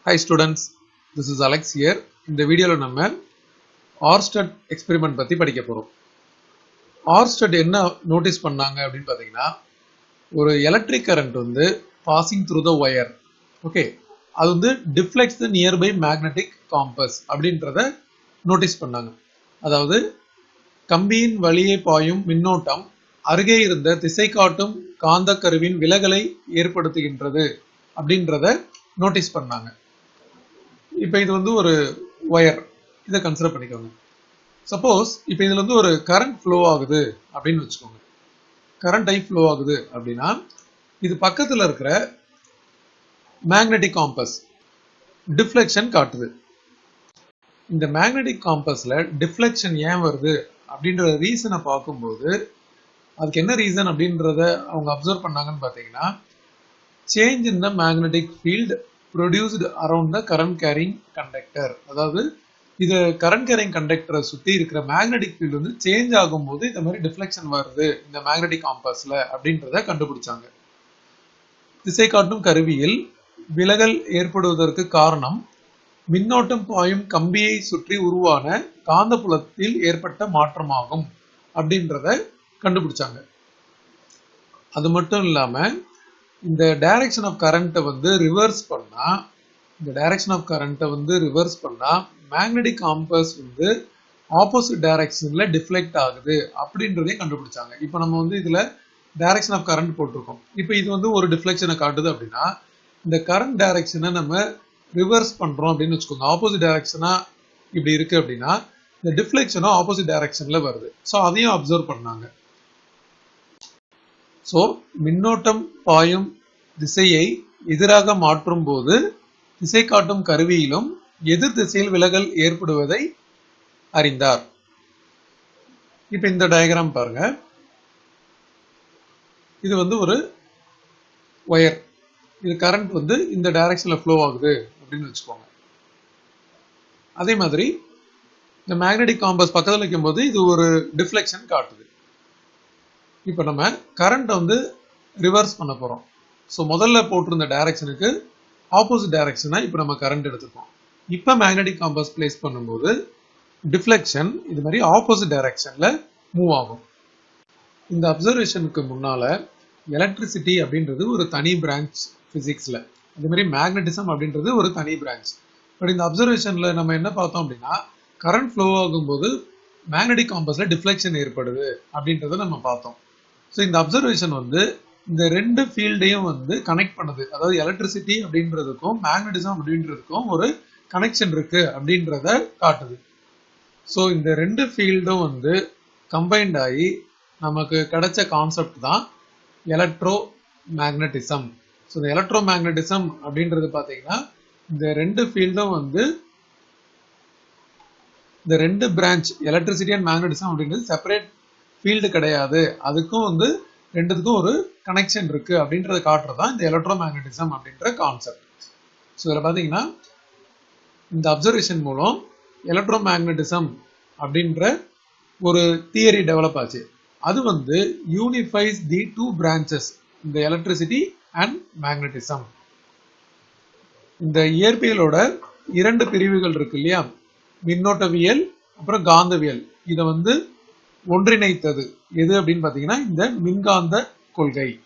hi students this is Alex here இந்த வீடியோவில் நம்ம ஆர்ஸ்டட் எக்ஸ்பெரிமெண்ட் பற்றி படிக்க போகிறோம் ஆர்ஸ்டட் என்ன நோட்டீஸ் பண்ணாங்க அப்படின்னு பார்த்தீங்கன்னா ஒரு எலக்ட்ரிக் கரண்ட் வந்து passing through the wire okay அது வந்து deflects the nearby magnetic compass அப்படின்றத நோட்டீஸ் பண்ணாங்க அதாவது கம்பியின் வழியே பாயும் மின்னோட்டம் அருகே இருந்த திசை காட்டும் காந்த கருவின் விலகலை ஏற்படுத்துகின்றது அப்படின்றத நோட்டீஸ் பண்ணாங்க இப்போ இது வந்து ஒரு ஒயர் இதை கன்சிடர் பண்ணிக்கோங்க சப்போஸ் இப்போ இதுல வந்து ஒரு கரண்ட் ஃப்ளோ ஆகுது அப்படின்னு வச்சுக்கோங்க கரண்ட் ஐ ஃப்ளோ ஆகுது அப்படின்னா இது பக்கத்துல இருக்கிற மேக்னெட்டிக் காம்பஸ் டிஃப்ளெக்ஷன் காட்டுது இந்த மேக்னெட்டிக் காம்பஸ்ல டிஃப்ளெக்ஷன் ஏன் வருது அப்படின்ற ரீசனை பார்க்கும்போது அதுக்கு என்ன ரீசன் அப்படின்றத அவங்க அப்சர்வ் பண்ணாங்கன்னு பார்த்தீங்கன்னா change in the magnetic field produced around the current carrying conductor அதாவது இது கரண்ட் கேரிங் கண்டக்டரை சுற்றி இருக்கிற மேக்னெட்டிக் ஃபீல்டு வந்து சேஞ்ச் ஆகும்போது இந்த மாதிரி டிஃப்ளெக்ஷன் வருது இந்த மேக்னெட்டிக் காம்பஸ்ல அப்படின்றத கண்டுபிடிச்சாங்க திசை காட்டும் கருவியில் விலகல் ஏற்படுவதற்கு காரணம் மின்னோட்டம் பாயும் கம்பியை சுற்றி உருவான காந்தப்புலத்தில் ஏற்பட்ட மாற்றமாகும் அப்படின்றத கண்டுபிடிச்சாங்க அது மட்டும் இல்லாம இந்த டைரக்ஷன் ஆஃப் கரண்ட்டை வந்து ரிவர்ஸ் பண்ணா இந்த டைரக்ஷன் ஆஃப் கரண்ட்டை வந்து ரிவர்ஸ் பண்ணா மேக்னெட்டிக் காம்பஸ் வந்து ஆப்போசிட் டைரக்ஷன்ல டிஃப்ளெக்ட் ஆகுது அப்படின்றதையும் கண்டுபிடிச்சாங்க இப்போ நம்ம வந்து இதுல டைரக்ஷன் ஆஃப் கரண்ட் போட்டிருக்கோம் இப்போ இது வந்து ஒரு டிஃப்ளெக்ஷனை காட்டுது அப்படின்னா இந்த கரண்ட் டைரக்ஷனை நம்ம ரிவர்ஸ் பண்றோம் அப்படின்னு வச்சுக்கோங்க ஆப்போசிட் டைரக்ஷனா இப்படி இருக்கு அப்படின்னா இந்த டிஃப்ளெக்ஷனும் ஆப்போசிட் டைரக்ஷன்ல வருது ஸோ அதையும் அப்சர்வ் பண்ணாங்க ஸோ மின்னோட்டம் பாயும் திசையை எதிராக மாற்றும் போது திசை காட்டும் கருவியிலும் எதிர் திசையில் விலகல் ஏற்படுவதை அறிந்தார் இப்ப இந்த டயக்ராம் பாருங்க இது வந்து ஒரு ஒயர் இது கரண்ட் வந்து இந்த டைரக்ஷன்ல ஃப்ளோ ஆகுது அப்படின்னு வச்சுக்கோங்க அதே மாதிரி இந்த மேக்னெட்டிக் காம்பஸ் பக்கத்தில் வைக்கும்போது இது ஒரு டிஃப்ளெக்ஷன் காட்டுது இப்போ நம்ம கரண்ட் வந்து ரிவர்ஸ் பண்ண போறோம் ஸோ முதல்ல போட்டிருந்த டைரக்ஷனுக்கு ஆப்போசிட் டைரக்ஷனை இப்போ நம்ம கரண்ட் எடுத்துப்போம் இப்போ மேக்னெட்டிக் காம்பஸ் பிளேஸ் பண்ணும்போது டிஃப்ளெக்ஷன் இது மாதிரி ஆப்போசிட் டைரக்ஷன்ல மூவ் ஆகும் இந்த அப்சர்வேஷனுக்கு முன்னால எலக்ட்ரிசிட்டி அப்படின்றது ஒரு தனி பிரான்ச் பிசிக்ஸ்ல அதே மாதிரி மேக்னட்டிசம் அப்படின்றது ஒரு தனி பிரான்ச் பட் இந்த அப்சர்வேஷன்ல நம்ம என்ன பார்த்தோம் அப்படின்னா கரண்ட் ஃப்ளோ ஆகும்போது மேக்னெட்டிக் காம்பஸ்ல டிஃப்ளெக்ஷன் ஏற்படுது அப்படின்றத நம்ம பார்த்தோம் ஸோ இந்த அப்சர்வேஷன் வந்து இந்த ரெண்டு ஃபீல்டையும் வந்து கனெக்ட் பண்ணுது அதாவது எலக்ட்ரிசிட்டி அப்படின்றதுக்கும் மேக்னட்டிசம் அப்படின்றதுக்கும் ஒரு கனெக்ஷன் இருக்கு அப்படின்றத காட்டுது ஸோ இந்த ரெண்டு ஃபீல்டும் வந்து கம்பைன்ட் ஆகி நமக்கு கிடைச்ச கான்செப்ட் தான் எலக்ட்ரோ மேக்னட்டிசம் ஸோ இந்த எலக்ட்ரோ மேக்னட்டிசம் அப்படின்றது பார்த்தீங்கன்னா இந்த ரெண்டு ஃபீல்டும் வந்து இந்த ரெண்டு பிரான்ச் எலக்ட்ரிசிட்டி அண்ட் மேக்னட்டிசம் அப்படின்றது செப்பரேட் ஃபீல்டு கிடையாது அதுக்கும் வந்து ரெண்டுத்துக்கும் ஒரு கனெக்ஷன் இருக்கு அப்படின்றத காட்டுறது தான் இந்த எலக்ட்ரோ மேக்னட்டிசம் அப்படின்ற கான்செப்ட் ஸோ இதில் பார்த்தீங்கன்னா இந்த அப்சர்வேஷன் மூலம் எலக்ட்ரோ மேக்னட்டிசம் அப்படின்ற ஒரு தியரி டெவலப் ஆச்சு அது வந்து யூனிஃபைஸ் தி டூ பிரான்ச்சஸ் இந்த எலக்ட்ரிசிட்டி அண்ட் மேக்னட்டிசம் இந்த இயற்பியலோட இரண்டு பிரிவுகள் இருக்கு இல்லையா மின்னோட்டவியல் அப்புறம் காந்தவியல் இதை வந்து ஒன்றிணைத்தது எது அப்படின்னு பார்த்தீங்கன்னா இந்த மின்காந்த கொள்கை